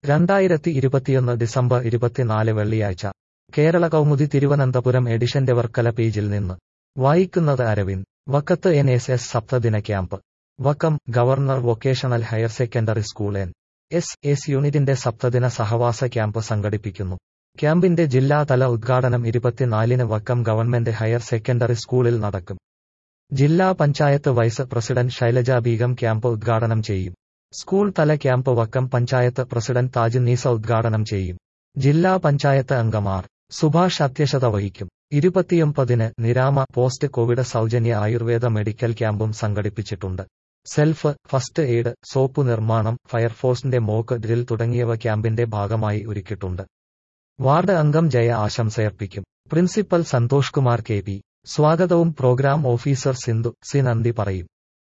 രണ്ടായിരത്തി ഇരുപത്തിയൊന്ന് ഡിസംബർ ഇരുപത്തിനാല് വെള്ളിയാഴ്ച കേരള കൗമുദി തിരുവനന്തപുരം എഡിഷന്റെ വർക്കല പേജിൽ നിന്ന് വായിക്കുന്നത് അരവിന്ദ് വക്കത്ത് എൻ എസ് എസ് സപ്തദിന camp Vakkam government vocational higher secondary school N S S യൂണിറ്റിന്റെ സപ്തദിന സഹവാസ ക്യാമ്പ് സംഘടിപ്പിക്കുന്നു ക്യാമ്പിന്റെ ജില്ലാതല ഉദ്ഘാടനം ഇരുപത്തിനാലിന് വക്കം ഗവൺമെന്റ് ഹയർ സെക്കൻഡറി സ്കൂളിൽ നടക്കും ജില്ലാ panchayat vice president Shailaja Begum camp ഉദ്ഘാടനം ചെയ്യും സ്കൂൾ തല ക്യാമ്പ് വക്കം പഞ്ചായത്ത് പ്രസിഡന്റ് താജ് നീസ ഉദ്ഘാടനം ചെയ്യും ജില്ലാ പഞ്ചായത്ത് അംഗമാർ സുഭാഷ് അധ്യക്ഷത വഹിക്കും ഇരുപത്തിയൊമ്പതിന് നിരാമ പോസ്റ്റ് കോവിഡ് സൗജന്യ ആയുർവേദ മെഡിക്കൽ ക്യാമ്പും സംഘടിപ്പിച്ചിട്ടുണ്ട് സെൽഫ് ഫസ്റ്റ് എയ്ഡ് സോപ്പ് നിർമ്മാണം ഫയർഫോഴ്സിന്റെ മോക്ക് ഡ്രിൽ തുടങ്ങിയവ ക്യാമ്പിന്റെ ഭാഗമായി ഒരുക്കിയിട്ടുണ്ട് വാർഡ് അംഗം ജയ ആശംസയർപ്പിക്കും principal Santhosh Kumar K P സ്വാഗതവും പ്രോഗ്രാം ഓഫീസർ സിന്ധു സി നന്ദി പറയും